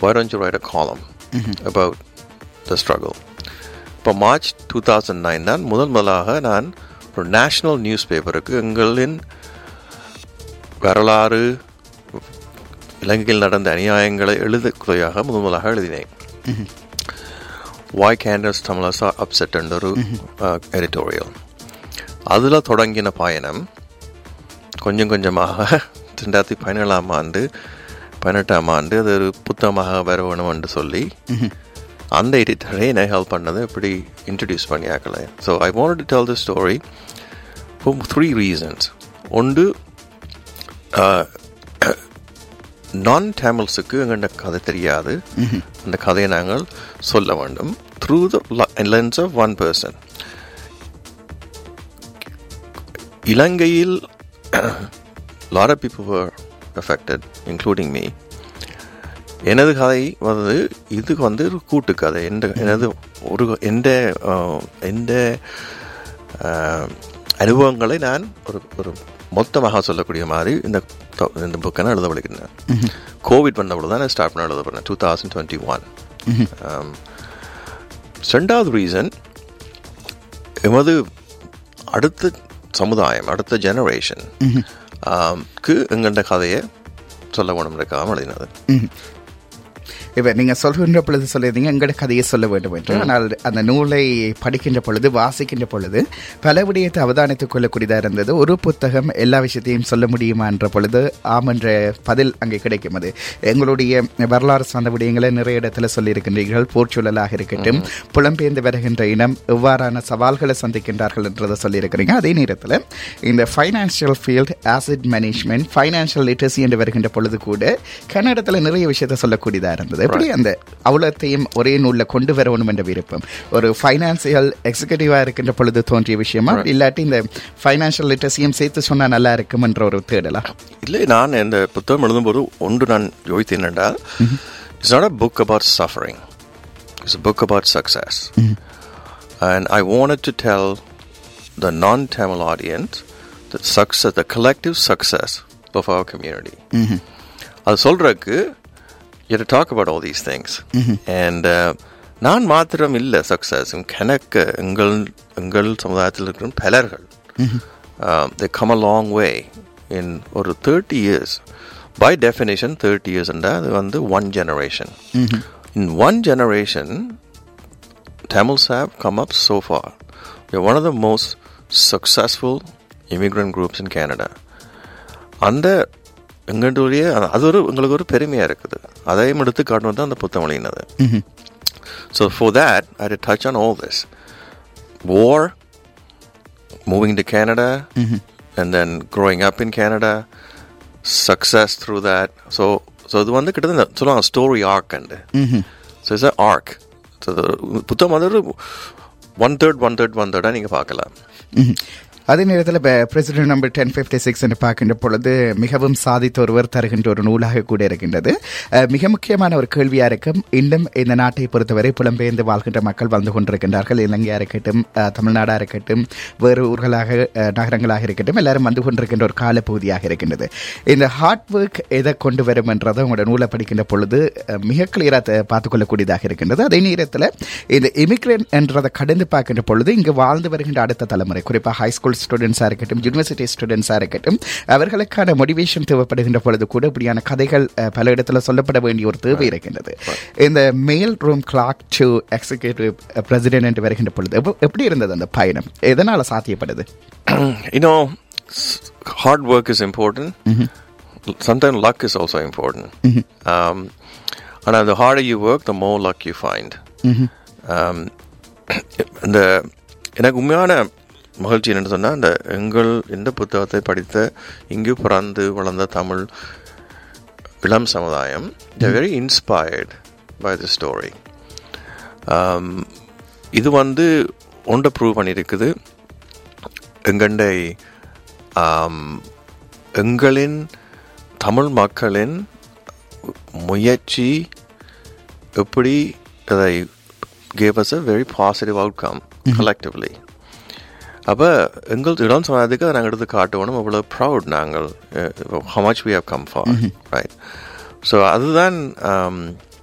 why don't you write a column about the struggle இப்போ March two thousand nine தான் முதல் முதலாக நான் ஒரு நேஷ்னல் நியூஸ் பேப்பருக்கு எங்களின் வரலாறு இலங்கையில் நடந்த அநியாயங்களை எழுதக்கூடியாக முதல் முதலாக எழுதினேன் வாய் கேண்டர்ஸ் தமிழசா அப்செட் என்ற ஒரு எடிட்டோரியல் அதில் தொடங்கின பயணம் கொஞ்சம் கொஞ்சமாக ரெண்டாயிரத்தி பதினேழாம் ஆண்டு பதினெட்டாம் ஆண்டு அது ஒரு புத்தகமாக வர வேணும் என்று சொல்லி அந்த எடிட்டரை என்னை ஹெல்ப் பண்ணது இப்படி இன்ட்ரடியூஸ் பண்ணியாக்கல so I want to tell the story for three reasons ஒன்று நான் தமிழ்ஸுக்கு எங்கள்ட கதை தெரியாது அந்த கதையை நாங்கள் சொல்ல வேண்டும் through the lens of one person இலங்கையில் lot of people were affected including me எனது கதை வந்து இதுக்கு வந்து ஒரு கூட்டு கதை எந்த எனது ஒரு எந்த எந்த அனுபவங்களை நான் ஒரு ஒரு மொத்தமாக சொல்லக்கூடிய மாதிரி இந்த இந்த புக்கை நான் எழுத படிக்கிறேன் கோவிட் வந்தபோது தான் நான் ஸ்டார்ட் பண்ண எழுத போகிறேன் டூ தௌசண்ட் டுவெண்ட்டி ஒன் ரெண்டாவது ரீசன் எமது அடுத்த சமுதாயம் அடுத்த ஜெனரேஷன் க்கு எங்கள்ட கதையை சொல்ல வேணும் இருக்காம எழுதினது இப்போ நீங்கள் சொல்கின்ற பொழுது சொல்லியிருந்தீங்க எங்களோட கதையை சொல்ல வேண்டும் என்று ஆனால் அந்த நூலை படிக்கின்ற பொழுது வாசிக்கின்ற பொழுது பல விடயத்தை அவதானித்துக் கொள்ளக்கூடியதாக இருந்தது ஒரு புத்தகம் எல்லா விஷயத்தையும் சொல்ல முடியுமா என்ற பொழுது ஆம் என்ற பதில் அங்கே கிடைக்கும் அது எங்களுடைய வரலாறு சார்ந்த விடயங்களை நிறைய இடத்துல சொல்லியிருக்கின்றீர்கள் போர்ச்சூழலாக இருக்கட்டும் புலம்பெயர்ந்து வருகின்ற இனம் எவ்வாறான சவால்களை சந்திக்கின்றார்கள் என்றதை சொல்லியிருக்கிறீங்க அதே நேரத்தில் இந்த financial field asset management financial literacy என்று வருகின்ற பொழுது கூட கன்னடத்தில் நிறைய விஷயத்தை சொல்லக்கூடியதாக இருந்தது எப்படி அந்த அவ்வளோத்தையும் ஒரே நூலில் கொண்டு வரணும் என்ற விருப்பம் ஒரு ஃபைனான்சியல் எக்ஸிகூட்டிவாக இருக்கின்ற பொழுது தோன்றிய விஷயமா இல்லாட்டி இந்த ஃபைனான்சியல் லிட்டரசியும் சேர்த்து சொன்னால் நல்லா இருக்கும் என்ற ஒரு தேடலா இல்லை நான் இந்த புத்தகம் எழுதும்போது ஒன்று நான் யோசித்தேன் என்றால் it's not a book about suffering it's a book about success and I wanted to tell the நான் Tamil audience the success the collective success of our community அது சொல்றதுக்கு you to talk about all these things. And uh, நான் மாத்திரம் இல்லை success கணக்கு எங்கள் எங்கள் சமுதாயத்தில் இருக்கிற பலர்கள் they come a long way in ஒரு thirty years by definition thirty years அது வந்து one generation in one generation Tamils have come up so far. We're one of the most successful immigrant groups in Canada. அந்த எங்களுடைய அது ஒரு எங்களுக்கு ஒரு பெருமையாக இருக்குது அதையும் எடுத்து காட்டணும் தான் அந்த புத்தகம் எழுதினது so for that I to touch on all this war moving to Canada and then growing up in Canada success through that so so இது வந்து கிட்டத்தட்ட சொல்லுவாங்க story arc and so it's a arc so புத்தகம் வந்து ஒரு one third one third one தேர்டாக நீங்கள் பார்க்கலாம் அதே நேரத்தில் இப்போ president number ten fifty six என்று பார்க்கின்ற பொழுது மிகவும் சாதித்த ஒருவர் தருகின்ற ஒரு நூலாக கூட இருக்கின்றது மிக முக்கியமான ஒரு கேள்வியாக இருக்கும் இன்னும் இந்த நாட்டை பொறுத்தவரை புலம்பெயர்ந்து வாழ்கின்ற மக்கள் வாழ்ந்து கொண்டிருக்கின்றார்கள் இலங்கையாக இருக்கட்டும் தமிழ்நாடாக இருக்கட்டும் வேறு ஊர்களாக நகரங்களாக இருக்கட்டும் எல்லாரும் வந்து கொண்டிருக்கின்ற ஒரு காலப்பகுதியாக இருக்கின்றது இந்த ஹார்ட் ஒர்க் எதை கொண்டு வரும் என்றதை உங்களோட நூலை படிக்கின்ற பொழுது மிக கிளியராக பார்த்துக்கொள்ளக்கூடியதாக இருக்கின்றது அதே நேரத்தில் இந்த இமிக்ரெண்ட் என்றதை கடந்து பார்க்கின்ற பொழுது இங்கு வாழ்ந்து வருகின்ற அடுத்த தலைமுறை குறிப்பாக ஹைஸ்கூல் ஸ்டூடெண்ட்ஸாக இருக்கட்டும் யூனிவர்சிட்டி ஸ்டூடெண்ட்ஸாக இருக்கட்டும் அவர்களுக்கான மோட்டிவேஷன் தேவைப்படுகின்ற பொழுது கூட இப்படியான கதைகள் பல இடத்துல சொல்லப்பட வேண்டிய ஒரு தேவை இருக்கின்றது இந்த mail room clerk to executive president என்று வருகின்ற பொழுது எப்படி இருந்தது அந்த பயணம் எதனால் சாத்தியப்படுது You know, hard work is important. Sometimes luck is also important. Um, and the harder you work, the more luck you find. Um, இந்த எனக்கு உண்மையான மகிழ்ச்சி என்னன்னு சொன்னால் இந்த எங்கள் இந்த புத்தகத்தை படித்த இங்கு பிறந்து வளர்ந்த தமிழ் இளம் சமுதாயம் the very inspired by the story இது வந்து ஒன்றை ப்ரூவ் பண்ணியிருக்குது எங்கண்டை எங்களின் தமிழ் மக்களின் முயற்சி எப்படி அதை gave us a very positive outcome collectively அப்போ எங்கள் இடம் சொன்னதுக்கு நாங்கள் எடுத்து காட்டுவோம் அவ்வளோ ப்ரவுட் நாங்கள் how much we have come far right so அதுதான்